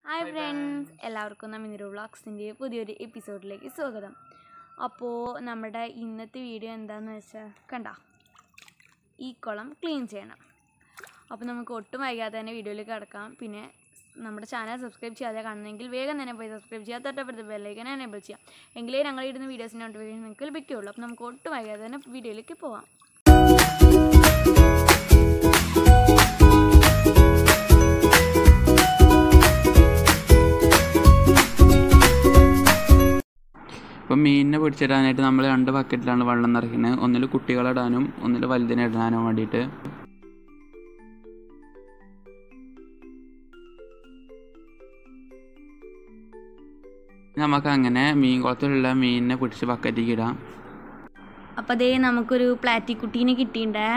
hi friends എല്ലാവർക്കും നമിനിരു വ്ളോഗ്സിൻ്റെ പുതിയൊരു എപ്പിസോഡിലേക്ക് സ്വാഗതം അപ്പോൾ നമ്മുടെ ഇന്നത്തെ വീഡിയോ എന്താണെന്ന് വെച്ചാൽ കണ്ട ഈ കുളം ക്ലീൻ ചെയ്യണം അപ്പോൾ നമുക്ക് ഒട്ടും വൈകാതെ തന്നെ വീഡിയോയിലേക്ക് കിടക്കാം പിന്നെ നമ്മുടെ ചാനൽ സബ്സ്ക്രൈബ് ചെയ്യാതെ കാണുന്നെങ്കിൽ വേഗം തന്നെ പോയി സബ്സ്ക്രൈബ് ചെയ്യുക തൊട്ടപ്പുറത്ത് ബെല്ലൈക്കൻ എനേബിൾ ചെയ്യാം എങ്കിലേ ഞങ്ങൾ ഇടുന്ന വീഡിയോസിൻ്റെ നോട്ടിഫിക്കേഷൻ നിങ്ങൾക്ക് ലഭിക്കുകയുള്ളൂ അപ്പോൾ നമുക്ക് ഒട്ടും വൈകാതെ തന്നെ വീഡിയോയിലേക്ക് പോവാം ഇപ്പം മീനിനെ പിടിച്ചിടാനായിട്ട് നമ്മൾ രണ്ട് ബക്കറ്റിലാണ് വെള്ളം നിറയ്ക്കുന്നത് ഒന്നിൽ കുട്ടികളിടാനും ഒന്നിൽ വലുതിനെ ഇടാനും വേണ്ടിയിട്ട് നമുക്ക് അങ്ങനെ മീൻ കുളത്തിലുള്ള മീനിനെ പിടിച്ച് ബക്കറ്റിലേക്ക് ഇടാം അപ്പോൾ അതേ നമുക്കൊരു പ്ലാറ്റിക്കുട്ടീനെ കിട്ടിയിട്ടുണ്ടേ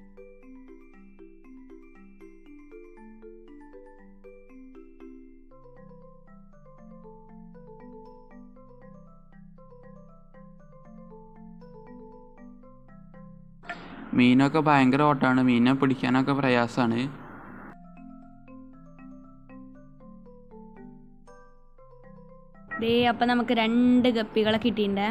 മീനൊക്കെ ഭയങ്കര ഓട്ടമാണ് മീനിനെ പിടിക്കാനൊക്കെ പ്രയാസമാണ് ദേ അപ്പം നമുക്ക് രണ്ട് ഗപ്പികളെ കിട്ടിയിട്ടുണ്ടേ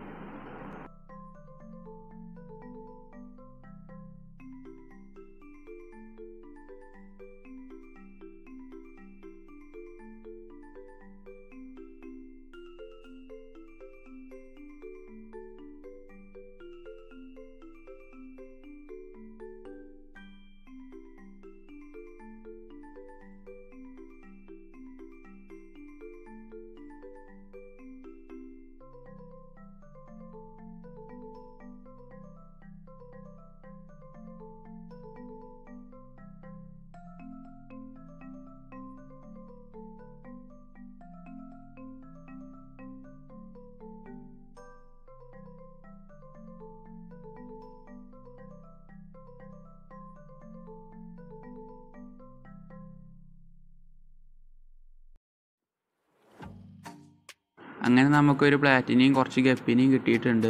അങ്ങനെ നമുക്കൊരു പ്ലാറ്റിനെയും കുറച്ച് ഗപ്പിനെയും കിട്ടിയിട്ടുണ്ട്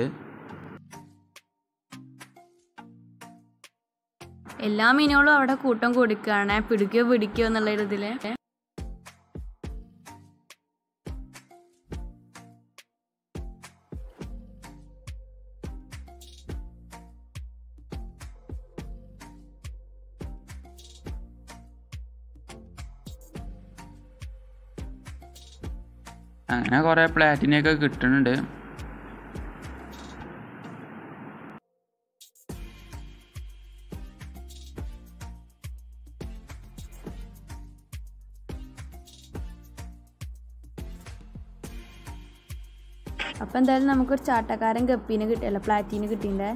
എല്ലാ മീനുകളും അവിടെ കൂട്ടം കൊടുക്കുകയാണ് പിടിക്കുകയോ പിടിക്കുകയോ എന്നുള്ള ഒരു ഇതില് അങ്ങനെ കുറേ പ്ലാറ്റിനെയൊക്കെ കിട്ടുന്നുണ്ട് അപ്പം എന്തായാലും നമുക്കൊരു ചാട്ടക്കാരൻ ഗപ്പീനെ കിട്ടിയല്ല പ്ലാറ്റീനെ കിട്ടിയിട്ടുണ്ടേ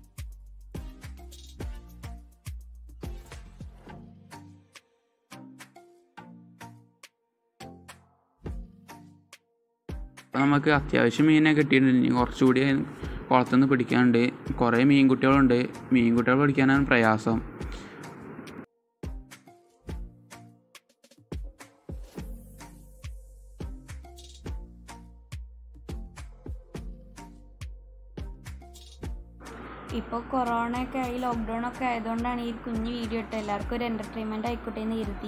അപ്പോൾ നമുക്ക് അത്യാവശ്യം മീനെ കിട്ടിയിട്ടുണ്ട് ഇനി കുറച്ചുകൂടി കുളത്തുനിന്ന് പിടിക്കാനുണ്ട് കുറേ മീൻകുട്ടികളുണ്ട് മീൻകുട്ടികൾ പിടിക്കാനാണ് പ്രയാസം ഇപ്പോൾ കൊറോണ ഒക്കെ ആയി ലോക്ക്ഡൗൺ ഒക്കെ ആയതുകൊണ്ടാണ് ഈ കുഞ്ഞു വീഡിയോ ഇട്ട് എല്ലാവർക്കും ഒരു എൻ്റർടൈൻമെൻറ്റ് ആയിക്കോട്ടെ എന്ന് കരുതി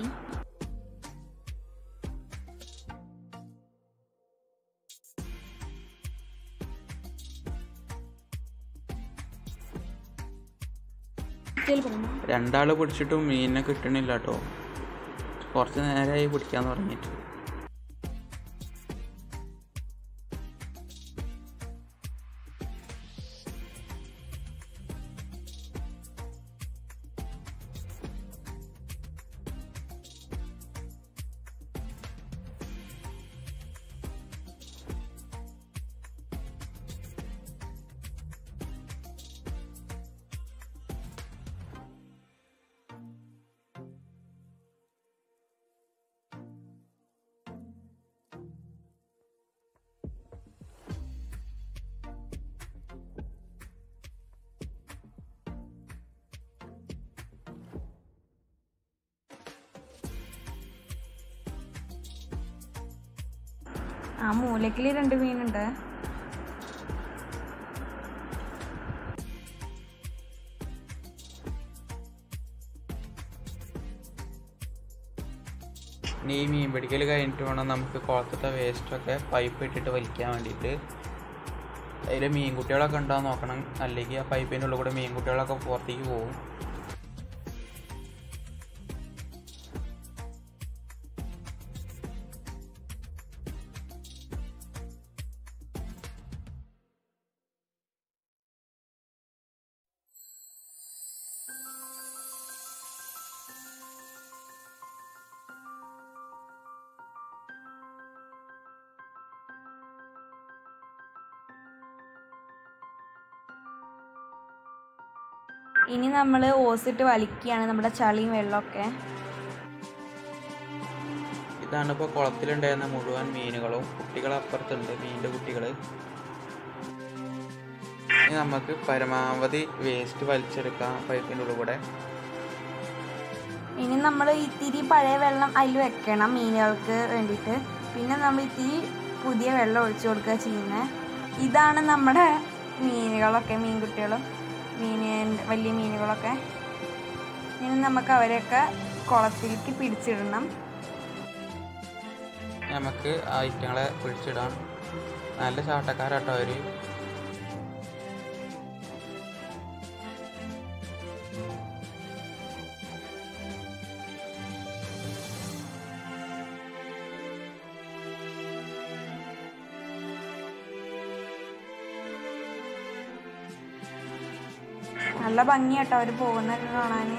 രണ്ടാൾ പിടിച്ചിട്ടും മീനിനെ കിട്ടണില്ല കേട്ടോ കുറച്ച് നേരമായി പിടിക്കാൻ തുടങ്ങിയിട്ട് ആ മൂലക്കിൽ രണ്ട് മീനുണ്ട് ഇനി ഈ മീൻ പിടിക്കൽ കഴിഞ്ഞിട്ട് വേണം നമുക്ക് കുളത്തത്തെ വേസ്റ്റൊക്കെ പൈപ്പ് ഇട്ടിട്ട് വലിക്കാൻ വേണ്ടിയിട്ട് അതിൽ മീൻകുട്ടികളൊക്കെ ഉണ്ടോ എന്ന് നോക്കണം അല്ലെങ്കിൽ ആ പൈപ്പിൻ്റെ ഉള്ളിൽ കൂടെ മീൻകുട്ടികളൊക്കെ പുറത്തേക്ക് പോകും ഇനി നമ്മൾ ഓസിട്ട് വലിക്കുകയാണ് നമ്മുടെ ചളിയും വെള്ളമൊക്കെ ഇതാണ് ഇപ്പോൾ കുളത്തിലുണ്ടായിരുന്ന മുഴുവൻ മീനുകളും കുട്ടികൾ അപ്പുറത്തുണ്ട് മീനിൻ്റെ കുട്ടികൾ ഇനി നമുക്ക് പരമാവധി വേസ്റ്റ് വലിച്ചെടുക്കാം പൈപ്പിൻ്റെ ഉള്ളിൽ കൂടെ ഇനി നമ്മൾ ഇത്തിരി പഴയ വെള്ളം അതിൽ വെക്കണം മീനുകൾക്ക് വേണ്ടിയിട്ട് പിന്നെ നമ്മൾ ഇത്തിരി പുതിയ വെള്ളം ഒഴിച്ചു കൊടുക്കുക ചെയ്യുന്നത് ഇതാണ് നമ്മുടെ മീനുകളൊക്കെ മീൻകുട്ടികളും മീൻ വലിയ മീനുകളൊക്കെ ഇനി നമുക്ക് അവരെയൊക്കെ കുളത്തിലേക്ക് പിടിച്ചിടണം നമുക്ക് ആ ഐറ്റങ്ങളെ പിടിച്ചിടാം നല്ല ചാട്ടക്കാരാട്ടോ അവർ നല്ല ഭംഗിയാട്ടോ അവർ പോകുന്നതൊക്കെ കാണാൻ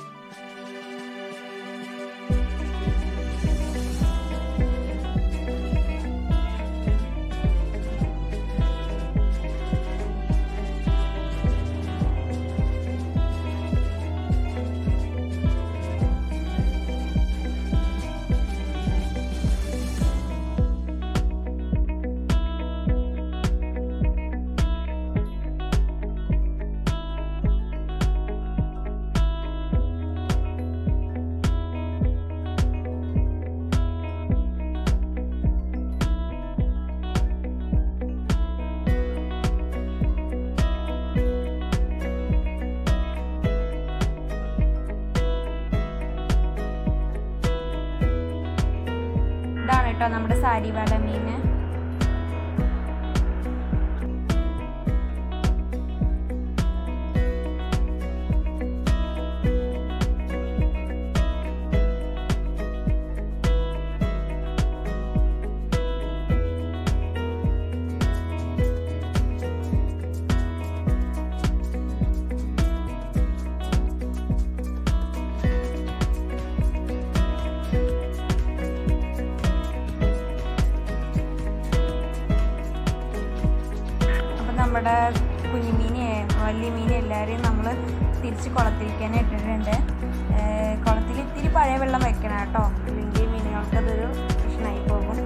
ഇതാണ് കേട്ടോ നമ്മുടെ സാരി വാല മീൻ അപ്പം നമ്മുടെ കുഞ്ഞുമീനെ വലിയ മീനെ എല്ലാവരെയും നമ്മൾ തിരിച്ച് കുളത്തിലേക്ക് തന്നെ ഇട്ടിട്ടുണ്ട് ഏർ കുളത്തിൽ ഇത്തിരി പഴയ വെള്ളം വെക്കണം കേട്ടോ ഇല്ലെങ്കിൽ മീനുകൾക്ക് അതൊരു പ്രശ്നമായി പോകും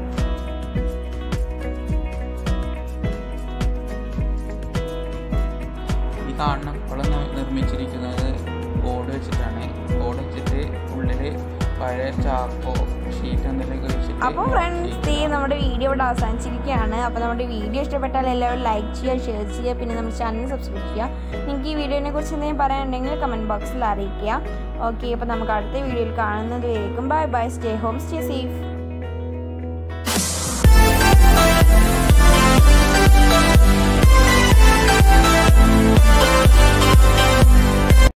ഈ കാണുന്ന കുളം ന- നിർമ്മിച്ചിരിക്കുന്നത് ഓട് വെച്ചിട്ടാണ് ഓട് വെച്ചിട്ട് ഉള്ളിൽ പഴയ ചാക്കോ ഷീറ്റ് എന്തെങ്കിലുമൊക്കെ വെച്ചിട്ട് അപ്പോൾ ഫ്രണ്ട്സ് ദേ നമ്മുടെ വീഡിയോ ഇവിടെ അവസാനിച്ചിരിക്കുകയാണ് അപ്പോൾ നമ്മുടെ വീഡിയോ ഇഷ്ടപ്പെട്ടാൽ എല്ലാവരും ലൈക്ക് ചെയ്യുക ഷെയർ ചെയ്യുക പിന്നെ നമ്മുടെ ചാനൽ സബ്സ്ക്രൈബ് ചെയ്യുക നിങ്ങൾക്ക് ഈ വീഡിയോനെ കുറിച്ച് എന്തെങ്കിലും പറയാനുണ്ടെങ്കിൽ കമൻറ്റ് ബോക്സിൽ അറിയിക്കുക ഓക്കെ അപ്പോൾ നമുക്ക് അടുത്ത വീഡിയോയിൽ കാണുന്നത് വരേക്കും bye bye stay home stay safe